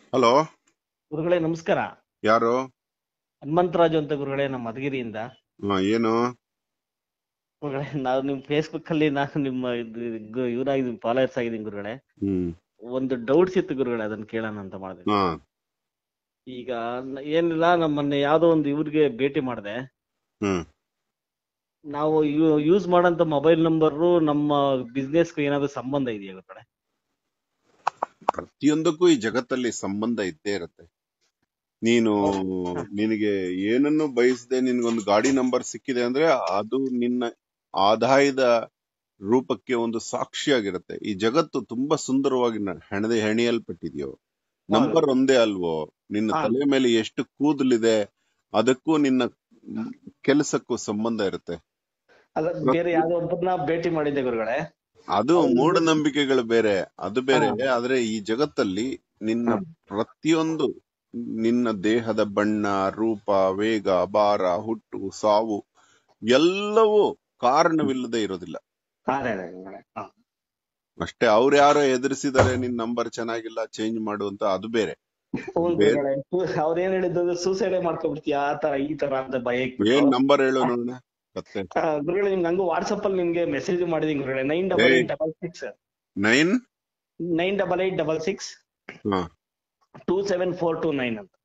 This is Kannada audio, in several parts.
ಹಲೋ ಗುರುಗಳೇ ನಮಸ್ಕಾರ ಯಾರು ಹನುಮಂತರಾಜು ಅಂತ ಗುರುಗಳೇ ನಮ್ಮ ಮಧುಗಿರಿಯಿಂದ ಹಾ, ಏನು ಗುರುಗಳೇ ನಾವು ನಿಮ್ ಫೇಸ್ಬುಕ್ ಅಲ್ಲಿ ನಾನು ನಿಮ್ಮ ಇವರಾಗಿದ್ದೀನಿ ಫಾಲೋವರ್ಸ್ ಆಗಿದ್ದೀನಿ ಗುರುಗಳೇ ಹ್ಮ್ ಒಂದು ಡೌಟ್ಸ್ ಇತ್ತು ಗುರುಗಳೇ ಅದನ್ನ ಕೇಳೋಣ ಅಂತ ಮಾಡಿದೆ ಹಾ ಈಗ ನ- ಏನಿಲ್ಲ ನಮ್ಮನ್ನೆ ಯಾವ್ದೋ ಒಂದು ಇವ್ರಿಗೆ ಭೇಟಿ ಮಾಡಿದೆ ಹ್ಮ್ ನಾವು ಯೂಸ್ ಮಾಡೋಂತ ಮೊಬೈಲ್ ನಂಬರ್ ನಮ್ಮ ಬಿಸ್ನೆಸ್ ಏನಾದ್ರು ಸಂಬಂಧ ಇದೆಯಾ ಗುರುಗಳೇ ಪ್ರತಿಯೊಂದಕ್ಕೂ ಈ ಜಗತ್ತಲ್ಲಿ ಸಂಬಂಧ ಇದ್ದೇ ಇರುತ್ತೆ ನೀನು ನಿನಗೆ ಏನನ್ನು ಬಯಸದೆ ನಿನ್ಗೊಂದು ಗಾಡಿ ನಂಬರ್ ಸಿಕ್ಕಿದೆ ಅಂದ್ರೆ ಅದು ನಿನ್ನ ಆದಾಯದ ರೂಪಕ್ಕೆ ಒಂದು ಸಾಕ್ಷಿಯಾಗಿರುತ್ತೆ ಈ ಜಗತ್ತು ತುಂಬಾ ಸುಂದರವಾಗಿ ನ- ಹೆಣೆದೆ ಹೆಣೆಯಲ್ಪಟ್ಟಿದೆಯೋ ನಂಬರ್ ಒಂದೇ ಅಲ್ವೋ ನಿನ್ನ ಹಾ. ತಲೆ ಮೇಲೆ ಎಷ್ಟು ಕೂದಲಿದೆ ಅದಕ್ಕೂ ನಿನ್ನ ಕೆಲಸಕ್ಕೂ ಸಂಬಂಧ ಇರುತ್ತೆ ಅಲ್ಲ ಬೇರೆ ಯಾವ್ದೋ ಒಬ್ಬರನ್ನ ಭೇಟಿ ಮಾಡಿದ್ದೆ ಗುರುಗಳೇ ಅದು ಮೂಢನಂಬಿಕೆಗಳು ಬೇರೆ ಅದು ಬೇರೆ ಆದ್ರೆ ಈ ಜಗತ್ತಲ್ಲಿ ನಿನ್ನ ಪ್ರತಿಯೊಂದು ನಿನ್ನ ದೇಹದ ಬಣ್ಣ ರೂಪ ವೇಗ ಭಾರ ಹುಟ್ಟು ಸಾವು ಎಲ್ಲವೂ ಕಾರಣವಿಲ್ಲದೆ ಇರೋದಿಲ್ಲ ಅದೇ ಅದೇ ಗುರುಗಳೇ ಹಾ. ಅಷ್ಟೇ ಅವ್ರು ಯಾರೋ ಎದುರಿಸಿದಾರೆ ನಿನ್ ನಂಬರ್ ಚೆನ್ನಾಗಿಲ್ಲ ಚೇಂಜ್ ಮಾಡು ಅಂತ ಅದು ಬೇರೆ ಹೌದು ಬೇರೆ- ಗುರುಗಳೇ ಅವ್ರ ಏನ್ ಹೇಳಿದ್ದು ಸೂಸೈಡ್ ಮಾಡ್ಕೊಬಿಡ್ತೀಯ ಆ ತರ ಈ ತರ ಅಂತ ಭಯ ಏನ್ ನಂಬರ್ ಹೇಳು ನೋಡೋಣ ಕತ್ತೆ ಗುರುಗಳೇ ನಿಮ್ಗೆ ಹಂಗೂ ವಾಟ್ಸಪ್ ಅಲ್ಲಿ ನಿಮ್ಗೆ ಮೆಸೇಜ್ ಮಾಡಿದೀನಿ ಗುರುಗಳೇ ನೈನ್ ಡಬಲ್ ಏಯ್. Eight double six nine nine double eight double six ಹಾ two seven four two nine ಅಂತ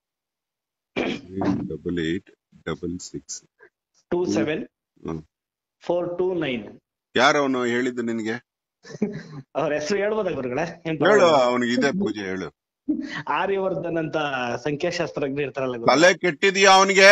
double eight double six two seven hmm. Four two nine ಯಾರವನು ಹೇಳಿದ್ದು ನಿನ್ಗೆ ಅವ್ರ ಹೆಸರು ಹೇಳ್ಬೋದಾ ಗುರುಗಳೇ ಏನ್ ಹೇಳು ಪರವಾಗಿಲ್ಲ? ಅವನಿಗೆ ಇದೆ ಪೂಜೆ ಹೇಳು ಆರ್ಯವರ್ಧನ್ ಅಂತ ಸಂಖ್ಯಾಶಾಸ್ತ್ರಜ್ಞ ಇರ್ತಾರಲ್ಲ ಗುರುಗಳೇ. ತಲೆ ಕೆಟ್ಟಿದ್ಯಾ ಅವನಿಗೆ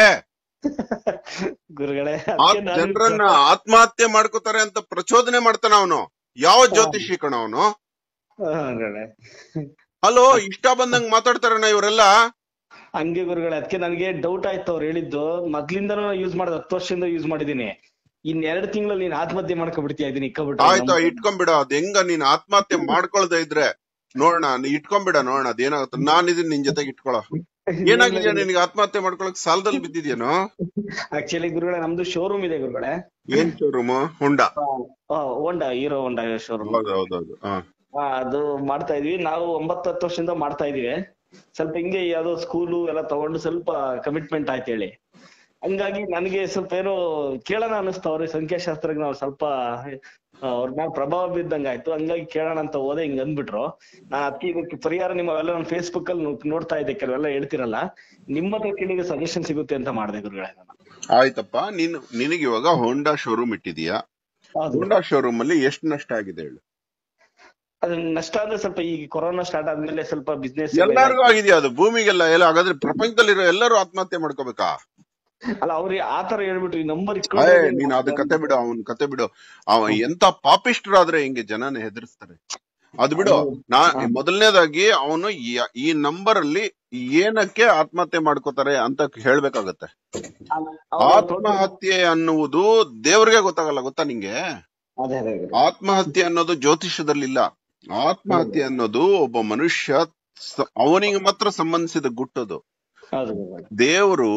ಗುರುಗಳೇ ಆ ಅದಕ್ಕೆ ನಾನು- ಜನರನ್ನ ಆತ್ಮಹತ್ಯೆ ಮಾಡ್ಕೋತಾರೆ ಅಂತ ಪ್ರಚೋದನೆ ಮಾಡ್ತಾನ ಅವನು ಯಾವ ಜ್ಯೋತಿಷಿ ಕಣ ಅವನು ಹಾ, ಗುರುಗಳೇ ಹಲೋ ಇಷ್ಟ ಬಂದಂಗ್ ಮಾತಾಡ್ತಾರಣ್ಣ ಇವರೆಲ್ಲ ಹಂಗೆ ಗುರುಗಳೇ ಅದಕ್ಕೆ ನನಗೆ ಡೌಟ್ ಆಯ್ತು ಅವ್ರು ಹೇಳಿದ್ದು ಮೊದ್ಲಿಂದನೂ ಯೂಸ್ ಮಾಡೋದು ಹತ್ತು ವರ್ಷದಿಂದ ಯೂಸ್ ಮಾಡಿದೀನಿ ಇನ್ ಎರಡ್ ತಿಂಗಳಲ್ಲಿ ನೀನ್ ಆತ್ಮಹತ್ಯೆ ಮಾಡ್ಕೊಬಿಡ್ತೀಯ ಇದನ್ನ ಆಯ್ತಾ ಇಕ್ಕಬಿಟ್ಟು ಇಟ್ಕೊಂಬಿಡ ಅದ್ ಹೆಂಗ ನೀನ್ ಆತ್ಮಹತ್ಯೆ ಮಾಡ್ಕೊಳ್ದೆ ಇದ್ರೆ ನೋಡೋಣ ನೀ ಇಟ್ಕೊಂಬಿಡ ನೋಡೋಣ ಅದೇನಾಗುತ್ತೆ ನಾನ್ ಇದೀನಿ ನಿನ್ ಜೊತೆಗೆ ಇಟ್ಕೊಳ್ಳೋ ಏನಾಗಿದ್ಯಾ ನಿನ್ಗೆ ಆತ್ಮಹತ್ಯೆ ಮಾಡ್ಕೊಳಕ್ ಸಾಲದಲ್ಲಿ ಬಿದ್ದಿದ್ಯೇನೋ ಆಕ್ಚುಲಿ ಗುರುಗಳೇ ನಮ್ದು ಶೋರೂಮ್ ಇದೆ ಗುರುಗಳೇ ಏನ್ ಶೋರೂಮ್ ಹುಂಡ ಹೋಂಡಾ ಹೀರೋ ಹೋಂಡಾ ಶೋರೂಮ್ ಹೌದು ಹೌದೌದು ಹಾ ಅದು ಮಾಡ್ತಾ ಇದೀವಿ ನಾವು ಒಂಬತ್ತು ಹತ್ತು ವರ್ಷದಿಂದ ಮಾಡ್ತಾ ಇದೀವಿ ಸ್ವಲ್ಪ ಹಿಂಗೆ ಯಾವ್ದೋ ಸ್ಕೂಲು ಎಲ್ಲ ತಗೊಂಡು ಸ್ವಲ್ಪ ಕಮಿಟ್ಮೆಂಟ್ ಆಯ್ತು ಹೇಳಿ ಹಂಗಾಗಿ ನನಗೆ ಸ್ವಲ್ಪ ಏನೋ ಕೇಳೋಣ ಅನಿಸ್ತು ಅವ್ರಿಗೆ ಸಂಖ್ಯಾಶಾಸ್ತ್ರಜ್ಞ ಅವ್ರು ಸ್ವಲ್ಪ ಅವ್ರ ಮ್ಯಾಲ ಪ್ರಭಾವ ಬಿದ್ದಂಗ ಆಯ್ತು ಹಂಗಾಗಿ ಕೇಳೋಣ ಅಂತ ಹೋದೆ ಹಿಂಗ್ ಅಂದ್ಬಿಟ್ರು ನಾ ಅದಕ್ಕೆ ಇದಕ್ಕೆ ಪರಿಹಾರ ನಿಮ್ಮವೆಲ್ಲ ನಾನು ಫೇಸ್ಬುಕ್ ಅಲ್ಲಿ ನೋ- ನೋಡ್ತಾ ಇದ್ದೆ ಕೆಲವೆಲ್ಲ ಹೇಳ್ತಿರಲ್ಲ ನಿಮ್ಮ ಹತ್ರ ಕೇಳಿದ್ರೆ ಸಜೆಷನ್ ಸಿಗುತ್ತೆ ಅಂತ ಮಾಡಿದೆ ಗುರುಗಳೇ ನಾನು ಆಯ್ತಪ್ಪ ನೀನು ನಿನಗೆ ಇವಾಗ ಹೋಂಡಾ ಶೋರೂಮ್ ಇಟ್ಟಿದೀಯಾ ಹೌದು ಹೋಂಡಾ ಶೋರೂಮ್ ಅಲ್ಲಿ ಎಷ್ಟು ನಷ್ಟ ಆಗಿದೆ ಹೇಳು ಅದು ನಷ್ಟ ಅಂದ್ರೆ ಸ್ವಲ್ಪ ಈಗ ಕೊರೋನಾ ಸ್ಟಾರ್ಟ್ ಆದ್ಮೇಲೆ ಸ್ವಲ್ಪ ಬಿಸ್ನೆಸ್ ಎಲ್ಲರಿಗೂ ಆಗಿದೆಯಾ ಅದು ಭೂಮಿಗೆಲ್ಲ ಎಲ್ಲ ಹಾಗಾದ್ರೆ ಪ್ರಪಂಚದಲ್ಲಿರೋ ಎಲ್ಲರೂ ಆತ್ಮಹತ್ಯೆ ಮಾಡ್ಕೋಬೇಕಾ ಅಲ್ಲ ಅವ್ರಿಗೆ ಆತರ ಹೇಳ್ಬಿಟ್ರು ಈ ನಂಬರ್ ಅಯ್ಯ ನೀನ್ ಅದ್ ಕತೆ ಬಿಡು ಅವನ್ ಕತೆ ಬಿಡು ಅವ ಎಂತ ಪಾಪಿಷ್ಟ್ರಾದ್ರೆ ಹಿಂಗೆ ಜನನ ಹೆದರ್ಸ್ತಾರೆ ಅದ್ ಬಿಡು ನಾ ಮೊದಲನೇದಾಗಿ ಅವನು ಈ ನಂಬರ್ ಅಲ್ಲಿ ಏನಕ್ಕೆ ಆತ್ಮಹತ್ಯೆ ಮಾಡ್ಕೋತಾರೆ ಅಂತ ಹೇಳ್ಬೇಕಾಗತ್ತೆ ಆತ್ಮಹತ್ಯೆ ಅನ್ನುವುದು ದೇವ್ರಿಗೆ ಗೊತ್ತಾಗಲ್ಲ ಗೊತ್ತಾ ನಿಂಗೆ ಅದೇ ಅದೇ ಅದೇ. ಆತ್ಮಹತ್ಯೆ ಅನ್ನೋದು ಜ್ಯೋತಿಷದಲ್ಲಿಲ್ಲ ಆತ್ಮಹತ್ಯೆ ಅನ್ನೋದು ಒಬ್ಬ ಮನುಷ್ಯ ಸ- ಅವನಿಗೆ ಮಾತ್ರ ಸಂಬಂಧಿಸಿದ ಗುಟ್ಟದು ಹೌದು ಗುರುಗಳೇ. ದೇವರು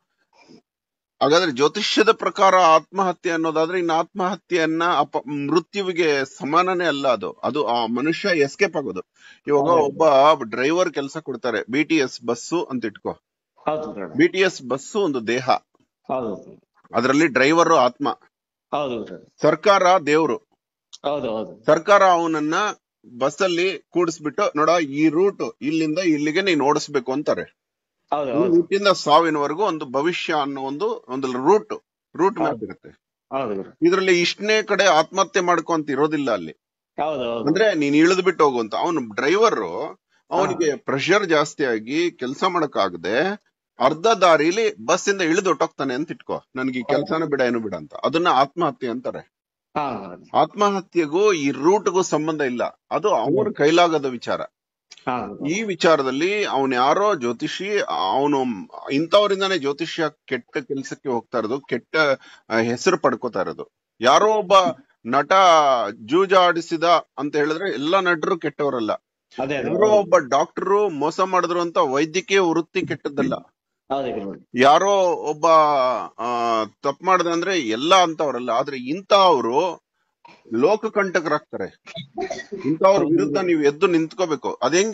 ಹಾಗಾದ್ರೆ ಜ್ಯೋತಿಷ್ಯದ ಪ್ರಕಾರ ಆತ್ಮಹತ್ಯೆ ಅನ್ನೋದಾದ್ರೆ ಇನ್ನು ಆತ್ಮಹತ್ಯೆಯನ್ನ ಅಪ ಮೃತ್ಯುವಿಗೆ ಸಮಾನನೇ ಅಲ್ಲ ಅದು ಅದು ಆ ಮನುಷ್ಯ ಎಸ್ಕೇಪ್ ಆಗೋದು ಇವಾಗ ಒಬ್ಬ ಡ್ರೈವರ್ ಕೆಲಸ ಕೊಡ್ತಾರೆ ಬಿ ಟಿ ಎಸ್ ಬಸ್ಸು ಅಂತ ಇಟ್ಕೋ ಹೌದು ಗುರುಗಳೇ. ಬಿ ಟಿ ಎಸ್ ಬಸ್ಸು ಒಂದು ದೇಹ ಹೌದು ಅದರಲ್ಲಿ ಡ್ರೈವರ್ ಆತ್ಮ ಹೌದು ಗುರುಗಳೇ. ಸರ್ಕಾರ ದೇವ್ರು ಹೌದು ಹೌದು ಸರ್ಕಾರ ಅವನನ್ನ ಬಸ್ಸಲ್ಲಿ ಕೂಡಿಸ್ಬಿಟ್ಟು ನೋಡ ಈ ರೂಟ್ ಇಲ್ಲಿಂದ ಇಲ್ಲಿಗೆ ನೀನ್ ಓಡಿಸ್ಬೇಕು ಅಂತಾರೆ ಹೌದು ಈ ಹೌದು ರೂಟಿಂದ ಸಾವಿನವರೆಗೂ ಒಂದು ಭವಿಷ್ಯ ಅನ್ನೋ ಒಂದು ಒಂದು ರೂಟ್ ರೂಟ್ ಮ್ಯಾಪ್ ಇರುತ್ತೆ ಹೌದು ಗುರು ಇದ್ರಲ್ಲಿ ಇಷ್ಟನೇ ಕಡೆ ಆತ್ಮಹತ್ಯೆ ಮಾಡ್ಕೊ ಅಂತ ಇರೋದಿಲ್ಲ ಅಲ್ಲಿ ಹೌದು ಹೌದು ಅಂದ್ರೆ ನೀನ್ ಇಳಿದು ಬಿಟ್ಟು ಹೋಗುವಂತ ಅವನು ಡ್ರೈವರ್ ಅವನಿಗೆ ಪ್ರೆಷರ್ ಜಾಸ್ತಿ ಆಗಿ ಕೆಲಸ ಮಾಡಕ್ಕಾಗದೆ ಅರ್ಧ ದಾರಿಲಿ ಬಸ್ ಇಂದ ಇಳಿದು ಹೊಟ್ಟೋಗ್ತಾನೆ ಅಂತ ಇಟ್ಕೋ ನನ್ಗೆ ಈ ಕೆಲ್ಸನ ಬಿಡ ಏನು ಬಿಡ ಅಂತ ಅದನ್ನ ಆತ್ಮಹತ್ಯೆ ಅಂತಾರೆ ಹಾ ಹೌದು ಆತ್ಮಹತ್ಯೆಗೂ ಈ ರೂಟ್ಗೂ ಸಂಬಂಧ ಇಲ್ಲ ಅದು ಅವನ ಕೈಲಾಗದ ವಿಚಾರ ಹೌದು ಈ ವಿಚಾರದಲ್ಲಿ ಅವನ್ ಯಾರೋ ಜ್ಯೋತಿಷಿ ಅವನು ಇಂಥವರಿಂದಾನೇ ಜ್ಯೋತಿಷ್ಯ ಕೆಟ್ಟ ಕೆಲ್ಸಕ್ಕೆ ಹೋಗ್ತಾ ಇರೋದು ಕೆಟ್ಟ ಆ, ಹೆಸರು ಪಡ್ಕೋತಾ ಇರೋದು ಯಾರೋ ಒಬ್ಬ ನಟ ಜೂಜಾಡಿಸಿದ ಅಂತ ಹೇಳಿದ್ರೆ ಎಲ್ಲಾ ನಟರು ಕೆಟ್ಟವರಲ್ಲ ಅದೇ ಅದೇ ಯಾರೋ ಒಬ್ಬ ಡಾಕ್ಟರು ಮೋಸ ಮಾಡಿದ್ರು ಅಂತ ವೈದ್ಯಕೀಯ ವೃತ್ತಿ ಕೆಟ್ಟದ್ದಲ್ಲ ಹೌದು ಗುರು ಯಾರೋ ಒಬ್ಬ ಆ ತಪ್ಪು ಮಾಡ್ದ ಅಂದ್ರೆ ಎಲ್ಲ ಅಂತವ್ರಲ್ಲ ಆದ್ರೆ ಇಂಥವ್ರು ಲೋಕಕಂಟಕರಾಗ್ತಾರೆ ಇಂಥವ್ರ ವಿರುದ್ಧ ನೀವು ಎದ್ದು ನಿಂತ್ಕೋಬೇಕು ಅದ್ ಹೆಂಗೆ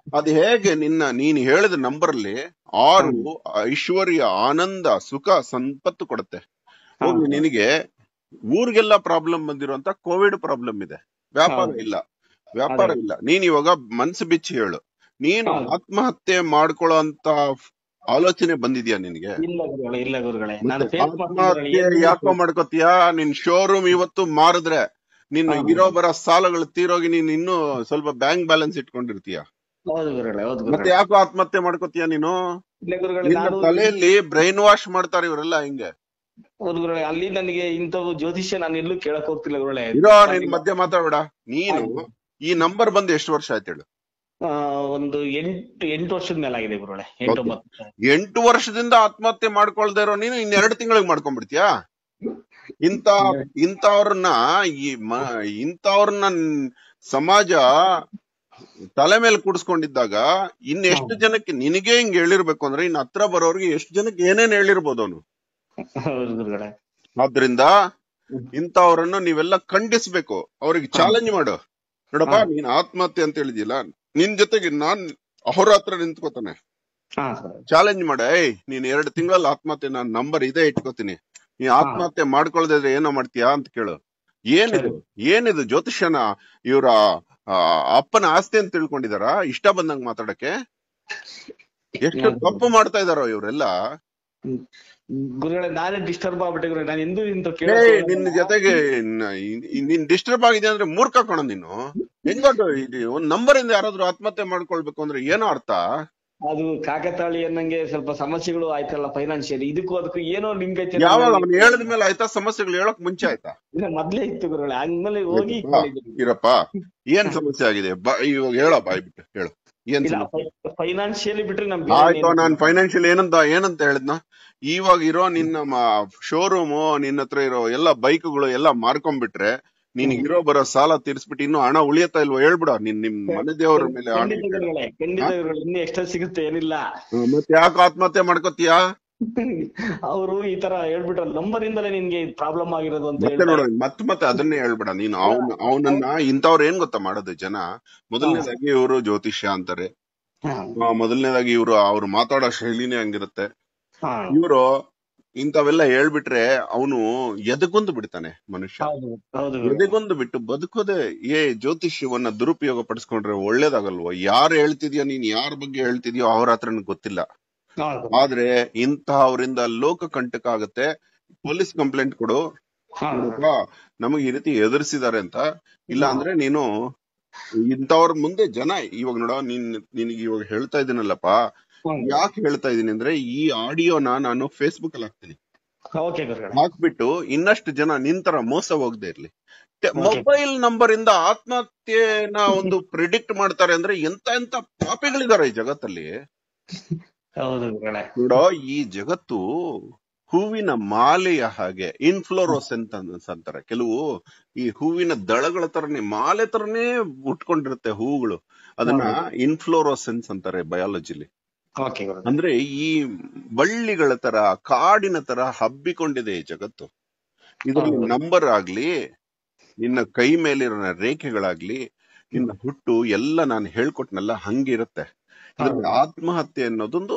ಅದು ಹೇಗೆ ನಿನ್ನ ನೀನ್ ಹೇಳಿದ ನಂಬರ್ ಅಲ್ಲಿ ಆರು ಐಶ್ವರ್ಯ ಆನಂದ ಸುಖ ಸಂಪತ್ತು ಕೊಡುತ್ತೆ ಹೋಗಿ ನಿನಗೆ ಊರಿಗೆಲ್ಲ ಪ್ರಾಬ್ಲಮ್ ಬಂದಿರುವಂತ ಕೋವಿಡ್ ಪ್ರಾಬ್ಲಮ್ ಇದೆ ವ್ಯಾಪಾರ ಹೌದು. ಇಲ್ಲ ವ್ಯಾಪಾರ ಅದೇ. ಇಲ್ಲ ನೀನ್ ಇವಾಗ ಮನ್ಸು ಬಿಚ್ಚಿ ಹೇಳು ನೀನು ಹೌದು. ಆತ್ಮಹತ್ಯೆ ಮಾಡ್ಕೊಳ್ಳೋ ಅಂತ ಆಲೋಚನೆ ಬಂದಿದ್ಯಾ ನಿನಗೆ ಇಲ್ಲ ಗುರುಗಳೇ ಇಲ್ಲ ಗುರುಗಳೇ ನಾನು ಮತ್ತೆ ಫೇಸ್ ಆತ್ಮಹತ್ಯೆ ಯಾಕೋ ಮಾಡ್ಕೋತೀಯಾ ನಿನ್ ಶೋರೂಮ್ ಇವತ್ತು ಮಾರಿದ್ರೆ ನಿನ್ನ ಹೌದು. ಇರೋ ಬರೋ ಸಾಲಗಳು ತೀರೋಗಿ ನೀನ್ ಇನ್ನೂ ಸ್ವಲ್ಪ ಬ್ಯಾಂಕ್ ಬ್ಯಾಲೆನ್ಸ್ ಇಟ್ಕೊಂಡಿರ್ತೀಯ ಹೌದು ಗುರುಗಳೇ ಹೌದು ಮತ್ತೆ ಗುರುಗಳೇ ಯಾಕೋ ಆತ್ಮಹತ್ಯೆ ಮಾಡ್ಕೋತೀಯ ನೀನು ಇಲ್ಲ ಗುರುಗಳೇ ನಿನ್ನ ನಾನು ತಲೆಯಲ್ಲಿ ಬ್ರೈನ್ ವಾಶ್ ಮಾಡ್ತಾರೆ ಇವರೆಲ್ಲ ಹಿಂಗೆ ಹೌದು ಗುರುಗಳೇ ಅಲ್ಲಿ ನನಗೆ ಇಂಥವು ಜ್ಯೋತಿಷ್ಯ ನಾನು ಎಲ್ಲೂ ಕೇಳಕ್ ಹೋಗ್ತಿಲ್ಲ ಗುರುಗಳೇ ಇರೋ ನಿನ್ ಮಧ್ಯೆ ಮಾತಾಡ್ಬೇಡ ನೀನು ಆಯ್ತು. ಈ ನಂಬರ್ ಬಂದು ಎಷ್ಟು ವರ್ಷ ಆಯ್ತು ಹೇಳು ಆ, ಒಂದು ಎಂಟು ಎಂಟು ವರ್ಷದ ಮೇಲಾಗಿದೆ ಗುರುಗಳೇ ಎಂಟು Okay. ಒಂಬತ್ತು ಎಂಟು ವರ್ಷದಿಂದ ಆತ್ಮಹತ್ಯೆ ಮಾಡ್ಕೊಳ್ದೇ ಇರೋ ನೀನು ಇನ್ ಎರಡು ತಿಂಗಳಿಗೆ ಮಾಡ್ಕೊಂಡ್ಬಿಡ್ತೀಯಾ ಇಂತ ಇಂಥವ್ರನ್ನ ಈ ಮ ಇಂಥವ್ರನ್ನ ಸಮಾಜ ತಲೆ ಮೇಲೆ ಕೂಡಿಸ್ಕೊಂಡಿದ್ದಾಗ ಇನ್ ಎಷ್ಟು ಜನಕ್ಕೆ ನಿನಗೆ ಹಿಂಗ್ ಹೇಳಿರ್ಬೇಕು ಅಂದ್ರೆ ಇನ್ ಹತ್ರ ಬರೋರ್ಗೆ ಎಷ್ಟು ಜನಕ್ಕೆ ಏನೇನ್ ಹೇಳಿರ್ಬೋದು ಅವನು ಹೌದು ಗುರುಗಳೇ ಆದ್ರಿಂದ ಇಂಥವ್ರನ್ನ ನೀವೆಲ್ಲ ಖಂಡಿಸ್ಬೇಕು ಅವ್ರಿಗೆ ಚಾಲೆಂಜ್ ಮಾಡು ನೋಡಪ್ಪ ಹಾ. ನೀನ್ ಆತ್ಮಹತ್ಯೆ ಅಂತ ಹೇಳಿದಿಲ್ಲ ನಿನ್ ಜೊತೆಗೆ ನಾನ್ ಅವ್ರ ಹತ್ರ ನಿಂತ್ಕೋತಾನೆ ಹಾ ಸರ್ ಚಾಲೆಂಜ್ ಮಾಡ ಏಯ್ ನೀನ್ ಎರಡು ತಿಂಗಳಲ್ಲಿ ಆತ್ಮಹತ್ಯೆ ನಾನ್ ನಂಬರ್ ಇದೇ ಇಟ್ಕೋತೀನಿ ನೀ ಆತ್ಮಹತ್ಯೆ ಮಾಡ್ಕೊಳ್ದೇ ಇದ್ರೆ ಏನೋ ಮಾಡ್ತೀಯಾ ಅಂತ ಕೇಳು ಏನಿದು ಏನಿದು ಜ್ಯೋತಿಷ್ಯನ ಇವ್ರ ಆ, ಅಪ್ಪನ ಆಸ್ತಿ ಅಂತ ತಿಳ್ಕೊಂಡಿದಾರ ಇಷ್ಟ ಬಂದಂಗ್ ಮಾತಾಡಕ್ಕೆ ಎಷ್ಟು ತಪ್ಪು ಮಾಡ್ತಾ ಇದಾರೋ ಇವರೆಲ್ಲ ಗುರುಗಳೇ ನಾನೇ ಡಿಸ್ಟರ್ಬ್ ಆಗ್ಬಿಟ್ಟೆ ಗುರುಗಳೇ ನಾನು ಎಂದೂ ಇಂತ ಏಯ್ ನಿನ್ನ ಜೊತೆಗೆ ನ- ಇನ್- ನೀನ್ ಡಿಸ್ಟರ್ಬ್ ಆಗಿದೆ ಅಂದ್ರೆ ಮೂರ್ಖ ಕಣ ನೀನು ಹೆಂಗೋದು ಇದು ಒಂದ್ ನಂಬರ್ ಇಂದ ಯಾರಾದ್ರೂ ಆತ್ಮಹತ್ಯೆ ಮಾಡ್ಕೊಳ್ಬೇಕು ಅಂದ್ರೆ ಏನೋ ಅರ್ಥ ಅದು ಕಾಕತಾಳಿ ಅನ್ನಂಗೆ ಸ್ವಲ್ಪ ಸಮಸ್ಯೆಗಳು ಆಯ್ತಲ್ಲ ಫೈನಾನ್ಷಿಯಲ್ ಇದಕ್ಕೂ ಅದಕ್ಕೂ ಏನೋ ಲಿಂಕ್ ಐತೆ ಯಾವಾಗ ಅವ್ನು ಹೇಳಿದ ಮೇಲೆ ಆಯ್ತಾ ಸಮಸ್ಯೆಗಳು ಹೇಳಕ್ ಮುಂಚೆ ಆಯ್ತಾ ಇಲ್ಲ ಮೊದ್ಲೇ ಇತ್ತು ಗುರುಗಳೇ ಆದ್ಮೇಲೆ ಹೋಗಿ ಹಾ, ಇರಪ್ಪ ಏನ್ ಸಮಸ್ಯೆ ಆಗಿದೆ ಬಾ ಇವಾಗ ಹೇಳ ಬಾಯ್ ಬಿಟ್ಟು ಹೇಳು ಏನ್ ಇಲ್ಲ ಸಮಸ್ಯೆ ಫೈನಾನ್ಷಿಯಲಿ ಬಿಟ್ರೆ ನಮ್ ಆಯ್ತು ನಾನ್ ಫೈನಾನ್ಷಿಯಲ್ ಏನಂತ ಏನಂತ ಹೇಳಿದ್ನ ಇವಾಗ ಇರೋ ನಿನ್ನ ಶೋರೂಮು ನಿನ್ನ ಹತ್ರ ಇರೋ ಎಲ್ಲ ಬೈಕ್ಗಳು ಎಲ್ಲ ಮಾರ್ಕೊಂಡ್ಬಿಟ್ರೆ ನಿನ್ ಇರೋ ಬರೋ ಸಾಲ ತೀರ್ಸ್ಬಿಟ್ಟು ಇನ್ನು ಹಣ ಉಳಿಯತ್ತಾ ಇಲ್ವೋ ಹೇಳ್ಬಿಡ ನಿನ್ ನಿಮ್ ಮನೆ ದೇವ್ರ ಮೇಲೆ ಹಣ ಖಂಡಿತ ಗುರುಗಳೇ ಖಂಡಿತ ಗುರುಗಳೇ ಇನ್ನು ಎಕ್ಸ್ಟ್ರಾ ಸಿಗುತ್ತೆ ಏನಿಲ್ಲ ಮತ್ತೆ ಯಾಕೆ ಆತ್ಮಹತ್ಯೆ ಮಾಡ್ಕೋತೀಯಾ ಅವರು ಈ ತರ ಹೇಳ್ಬಿಟ್ರ ನಂಬರ್ ಇಂದಲೇ ನಿನ್ಗೆ ಪ್ರಾಬ್ಲಮ್ ಆಗಿರೋದು ಅಂತ ಮತ್ತೆ ಹೇಳ್ತಾರೆ. ನೋಡ ಮತ್ತೆ ಮತ್ತೆ ಅದನ್ನೇ ಹೇಳ್ಬೇಡ ನೀನು ಅವನ್ ಅವನನ್ನ ಇಂಥವ್ರು ಏನ್ ಗೊತ್ತಾ ಮಾಡೋದು ಜನ ಮೊದಲನೇದಾಗಿ ಇವರು ಜ್ಯೋತಿಷ್ಯ ಅಂತಾರೆ ಹಾ, ಆ, ಮೊದಲನೇದಾಗಿ ಇವರು ಅವ್ರು ಮಾತಾಡೋ ಶೈಲಿನೇ ಹಂಗಿರುತ್ತೆ ಹಾ. ಇವರು ಇಂಥವೆಲ್ಲ ಹೇಳ್ಬಿಟ್ರೆ ಅವನು ಎದಗೊಂದು ಬಿಡ್ತಾನೆ ಮನುಷ್ಯ ಹೌದು ಹೌದು ಗುರುಗಳೇ. ಎದೆಗೊಂದು ಬಿಟ್ಟು ಬದುಕೋದೆ ಏ ಜ್ಯೋತಿಷ್ಯವನ್ನ ದುರುಪಯೋಗ ಪಡಿಸ್ಕೊಂಡ್ರೆ ಒಳ್ಳೇದಾಗಲ್ವೋ ಯಾರು ಹೇಳ್ತಿದ್ಯೋ ನೀನ್ ಯಾರ ಬಗ್ಗೆ ಹೇಳ್ತಿದ್ಯೋ ಅವ್ರ ಹತ್ರ ನಂಗ್ ಗೊತ್ತಿಲ್ಲ ಹೌದು. ಆದ್ರೆ ಇಂತಹವರಿಂದ ಲೋಕ ಕಂಟಕ ಆಗತ್ತೆ ಪೊಲೀಸ್ ಕಂಪ್ಲೇಂಟ್ ಕೊಡು ಹಾ, ನೋಡಪ್ಪ ನಮಗೆ ಈ ರೀತಿ ಎದುರಿಸಿದಾರೆ ಅಂತ ಇಲ್ಲ ಅಂದ್ರೆ ನೀನು ಇಂಥವ್ರ ಮುಂದೆ ಜನ ಇವಾಗ ನೋಡ ನೀನ್ ನಿನಗೆ ಇವಾಗ ಹೇಳ್ತಾ ಇದೀನಲ್ಲಪ್ಪ ಹ್ಮ್. ಯಾಕೆ ಹೇಳ್ತಾ ಇದೀನಿ ಅಂದ್ರೆ ಈ ಆಡಿಯೋನ ನಾನು ಫೇಸ್ಬುಕ್ ಅಲ್ಲಿ ಹಾಕ್ತೀನಿ ಓಕೆ ಗುರುಗಳೇ ಹಾಕ್ಬಿಟ್ಟು ಇನ್ನಷ್ಟು ಜನ ನಿಂತರ ಮೋಸ ಹೋಗದೆ ಇರ್ಲಿ Okay. ಮೊಬೈಲ್ ನಂಬರ್ ಇಂದ ಆತ್ಮಹತ್ಯೆನ ಒಂದು ಪ್ರಿಡಿಕ್ಟ್ ಮಾಡ್ತಾರೆ ಅಂದ್ರೆ ಎಂತ ಎಂತ ಪಾಪಿಗಳಿದಾರೆ ಈ ಜಗತ್ತಲ್ಲಿ ಹೌದು ಗುರುಗಳೇ ನೋಡೋ ಈ ಜಗತ್ತು ಹೂವಿನ ಮಾಲೆಯ ಹಾಗೆ ಇನ್ಫ್ಲೋರೋಸೆಂಟ್ ಅಂತಾರೆ ಕೆಲವು ಈ ಹೂವಿನ ದಳಗಳ ತರನೇ ಮಾಲೆ ತರನೇ ಉಟ್ಕೊಂಡಿರುತ್ತೆ ಹೂಗಳು ಅದನ್ನ ಇನ್ಫ್ಲೋರೋಸೆನ್ಸ್ ಅಂತಾರೆ ಬಯಾಲಜಿಲಿ ಓಕೆ ಗುರುಗಳೇ ಅಂದ್ರೆ ಈ ಬಳ್ಳಿಗಳ ತರ ಕಾಡಿನ ತರ ಹಬ್ಬಿಕೊಂಡಿದೆ ಈ ಜಗತ್ತು ಇದರಲ್ಲಿ ಹೌದು. ನಂಬರ್ ಆಗ್ಲಿ ನಿನ್ನ ಕೈ ಮೇಲಿರೋ ರೇಖೆಗಳಾಗ್ಲಿ ನಿನ್ನ ಹುಟ್ಟು ಎಲ್ಲ ನಾನು ಹೇಳ್ಕೊಟ್ನಲ್ಲ ಹಂಗಿರುತ್ತೆ ಇದ್ರಲ್ಲಿ ಆತ್ಮಹತ್ಯೆ ಅನ್ನೋದೊಂದು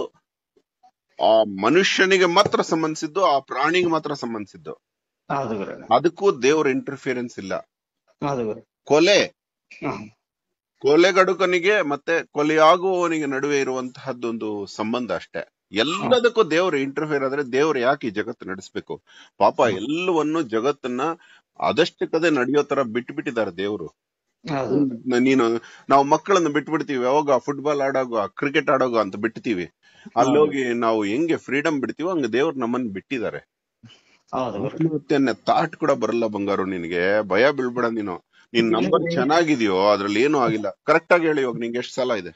ಆ ಮನುಷ್ಯನಿಗೆ ಮಾತ್ರ ಸಂಬಂಧಿಸಿದ್ದು ಆ ಪ್ರಾಣಿಗೆ ಮಾತ್ರ ಸಂಬಂಧಿಸಿದ್ದು ಹೌದು ಗುರುಗಳೇ ಅದಕ್ಕೂ ದೇವ್ರ ಇಂಟರ್ಫಿಯರೆನ್ಸ್ ಇಲ್ಲ ಹೌದು ಗುರು ಕೊಲೆ ಹ್ಮ್. ಕೊಲೆಗಡುಕನಿಗೆ ಮತ್ತೆ ಕೊಲೆಯಾಗುವವನಿಗೆ ನಡುವೆ ಇರುವಂತಹದ್ದೊಂದು ಸಂಬಂಧ ಅಷ್ಟೇ ಎಲ್ಲದಕ್ಕೂ ದೇವ್ರ ಇಂಟರ್ಫಿಯರ್ ಆದ್ರೆ ದೇವ್ರು ಯಾಕೆ ಈ ಜಗತ್ತು ನಡೆಸ್ಬೇಕು ಪಾಪ ಎಲ್ಲವನ್ನು ಜಗತ್ತನ್ನ ಅದಷ್ಟಕ್ಕದೇ ನಡೆಯೋ ತರ ಬಿಟ್ಬಿಟ್ಟಿದ್ದಾರೆ ದೇವ್ರು ಹೌದು ನ- ನೀನು ನಾವು ಮಕ್ಕಳನ್ನ ಬಿಟ್ಬಿಡ್ತೀವಿ ಯಾವಾಗ ಫುಟ್ಬಾಲ್ ಆಡೋಗ ಕ್ರಿಕೆಟ್ ಆಡೋಗ ಅಂತ ಬಿಡ್ತೀವಿ ಅಲ್ಲೋಗಿ ನಾವು ಹೆಂಗೆ ಫ್ರೀಡಮ್ ಬಿಡ್ತೀವೋ ಹಂಗ ದೇವ್ರು ನಮ್ಮನ್ನ ಬಿಟ್ಟಿದ್ದಾರೆ ಹೌದು ಗುರು ಆತ್ಮಹತ್ಯೆಯನ್ನ ತಾಟ್ ಕೂಡ ಬರಲ್ಲ ಬಂಗಾರು ನಿನಗೆ ಭಯ ಬೀಳ್ಬೇಡ ನೀನು ನಿನ್ ನಂಬರ್ ಚೆನ್ನಾಗಿದ್ಯೋ ಅದ್ರಲ್ಲಿ ಏನೂ ಆಗಿಲ್ಲ ಕರೆಕ್ಟ್ ಆಗಿ ಹೇಳಿ ಇವಾಗ ನಿಂಗೆ ಎಷ್ಟು ಸಲ ಇದೆ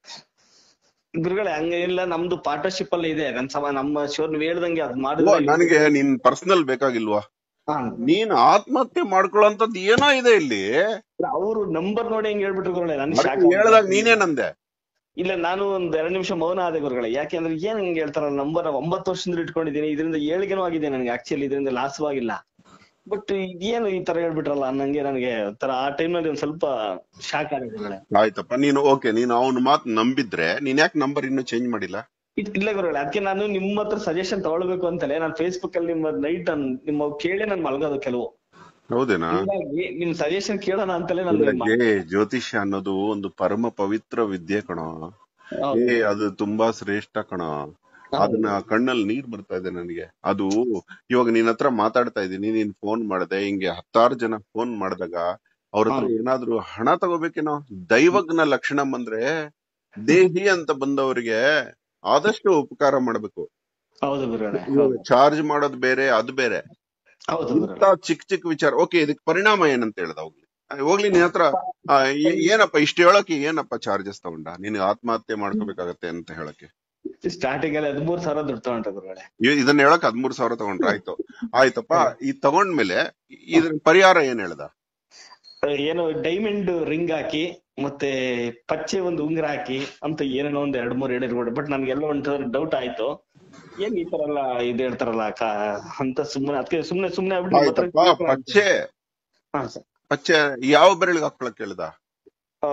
ಗುರುಗಳೇ ಹಂಗೇನಿಲ್ಲ ನಮ್ದು ಪಾರ್ಟ್ನರ್ಶಿಪ್ ಅಲ್ಲಿ ಇದೆ ನನ್ ಸಮ ನಮ್ಮ ಶೋರ್ ನೀವ್ ಹೇಳ್ದಂಗೆ ಅದ್ ಓ, ಮಾಡಿದ್ರೆ ನನಗೆ ನಿನ್ ಪರ್ಸನಲ್ ಬೇಕಾಗಿಲ್ವಾ ಹಾ. ನೀನ್ ಆತ್ಮಹತ್ಯೆ ಮಾಡ್ಕೊಳ್ಳೋಂಥದ್ದು ಏನೋ ಇದೆ ಇಲ್ಲಿ ಅವ್ರು ನಂಬರ್ ನೋಡಿ ಹೆಂಗ್ ಹೇಳ್ಬಿಟ್ರು ಗುರುಗಳೇ ನನ್ ಅದಕ್ಕೆ ಶಾಕ್ ಹೇಳ್ದಾಗ ನೀನೇನಂದೆ ಇಲ್ಲ ನಾನು ಒಂದ್ ಎರಡ್ ನಿಮಿಷ ಮೌನ ಆದೆ ಗುರುಗಳೇ ಯಾಕೆಂದ್ರೆ ಏನ್ ಹಂಗೆ ಹೇಳ್ತಾರ ನಂಬರ್ ಒಂಬತ್ತು ವರ್ಷದಿಂದ ಇಟ್ಕೊಂಡಿದ್ದೀನಿ ಇದರಿಂದ ಏಳಿಗೆನೂ ಆಗಿದೆ ನನಗೆ ಆಕ್ಚುಲಿ ಇದರಿಂದ ಲಾಸೂ ಆಗಿಲ್ಲ ಬಟ್ ಇದೇನು ಈ ತರ ಹೇಳ್ಬಿಟ್ರಲ್ಲ ನಂಗೆ ನನಗೆ ಒಂಥರ ಆ ಟೈಮ್ ನಲ್ಲಿ ಒಂದ್ ಸ್ವಲ್ಪ ಶಾಕ್ ಆಗಿದೆ ಗುರುಗಳೇ ಆಯ್ತಪ್ಪ ನೀನು ಓಕೆ ನೀನು ಅವನ ಮಾತು ನಂಬಿದ್ರೆ ನೀನ್ ಯಾಕೆ ನಂಬರ್ ಇನ್ನೂ ಚೇಂಜ್ ಮಾಡಿಲ್ಲ ಇದ್- ಇಲ್ಲ ಗುರುಗಳೇ ಅದಕ್ಕೆ ನಾನು ನಿಮ್ಮ ಹತ್ರ ಸಜೆಷನ್ ತಗೊಳ್ಬೇಕು ಅಂತಲೇ ನಾನು ಫೇಸ್ಬುಕ್ ಅಲ್ಲಿ ನಿಮ್ಮ ನೈಟ್ ನಿಮ್ಮ ಕೇಳಿ ನಾನು ಮಲ್ಗೋದು ಕೆಲವು ಹೌದೇನಾ ಹೀಗಾಗಿ ನಿಮ್ ಸಜೆಷನ್ ಕೇಳೋಣ ಅಂತಲೇ ನಾನು ನಿಮ್ ಏ ಜ್ಯೋತಿಷ್ಯ ಅನ್ನೋದು ಒಂದು ಪರಮ ಪವಿತ್ರ ವಿದ್ಯೆ ಕಣೋ ಹೌದು. ಏ ಅದು ತುಂಬಾ ಶ್ರೇಷ್ಠ ಕಣೋ ಅದನ್ನ ಕಣ್ಣಲ್ಲಿ ನೀರ್ ಬರ್ತಾ ಇದೆ ನನಗೆ ಅದು ಇವಾಗ ನಿನ್ ಹತ್ರ ಮಾತಾಡ್ತಾ ಇದ್ದೀನಿ ನೀನ್ ಫೋನ್ ಮಾಡ್ದೆ ಹಿಂಗೆ ಹತ್ತಾರು ಜನ ಫೋನ್ ಮಾಡಿದಾಗ ಅವ್ರ ಹತ್ರ ಹೌದು. ಏನಾದ್ರು ಹಣ ತಗೋಬೇಕೇನೋ ದೈವಜ್ಞ ಲಕ್ಷಣ ಬಂದ್ರೆ ದೇಹಿ ಅಂತ ಬಂದವರಿಗೆ ಆದಷ್ಟು ಉಪಕಾರ ಮಾಡ್ಬೇಕು ಹೌದು ಗುರುಗಳೇ ಇವಾಗ ಚಾರ್ಜ್ ಮಾಡೋದ್ ಬೇರೆ ಅದು ಬೇರೆ ಹೌದು ಇಂತ ಗುರುಗಳೇ ಚಿಕ್ಕ ಚಿಕ್ಕ ವಿಚಾರ ಓಕೆ ಇದಕ್ ಪರಿಣಾಮ ಏನಂತ ಹೇಳ್ದ ಹೋಗ್ಲಿ ಆ, ಹೋಗ್ಲಿ ನಿನ್ ಹತ್ರ ಆ, ಏ- ಏನಪ್ಪ ಇಷ್ಟ ಹೇಳಕ್ಕೆ ಏನಪ್ಪ ಚಾರ್ಜಸ್ ತಗೊಂಡ ನೀನ್ ಆತ್ಮಹತ್ಯೆ ಮಾಡ್ಕೋಬೇಕಾಗತ್ತೆ ಅಂತ ಹೇಳಕ್ಕೆ ಸ್ಟಾರ್ಟಿಂಗ್ ಅಲ್ಲಿ ಹದಿಮೂರ್ ಸಾವಿರ ದುಡ್ಡು ತಗೊಂಡ್ರೆ ಗುರುಗಳೇ ಇ- ಇದನ್ನ ಹೇಳಕ್ ಹದ್ಮೂರ್ ಸಾವಿರ ತಗೊಂಡ್ರ ಆಯ್ತು ಆಯ್ತಪ್ಪ ಈ ತಗೊಂಡ್ಮೇಲೆ ಇದ್ರ ಪರಿಹಾರ ಏನ್ ಹೇಳ್ದ ಏನು ಡೈಮಂಡ್ ರಿಂಗ್ ಹಾಕಿ ಮತ್ತೆ ಪಚ್ಚೆ ಒಂದು ಉಂಗುರ ಹಾಕಿ ಅಂತ ಏನೇನೋ ಒಂದ್ ಎರಡ್ ಮೂರ್ ಹೇಳಿರ್ಬೋದು ಬಟ್ ನನ್ಗೆಲ್ಲ ಒಂದ್ ಡೌಟ್ ಆಯ್ತು ಏನ್ ಈ ತರ ಎಲ್ಲ ಇದ್ ಹೇಳ್ತಾರಲ್ಲ ಕಾ- ಅಂತ ಸುಮ್ನೆ ಅದಕ್ಕೆ ಸುಮ್ನೆ ಸುಮ್ನೆ ಆಗ್ಬಿಟ್ಟು ನಿಮ್ಮ ಹತ್ರ ಆಯ್ತಪ್ಪ ಕೇಳ್ಕೊಳ್ಳೋಣ ಅಂತ. ಪಚ್ಚೆ ಹಾ ಸರ್ ಪಚ್ಚೆ ಯಾವ ಬೆರಳಿಗೆ ಹಾಕೊಳಕ್ ಹೇಳ್ದ ಆ,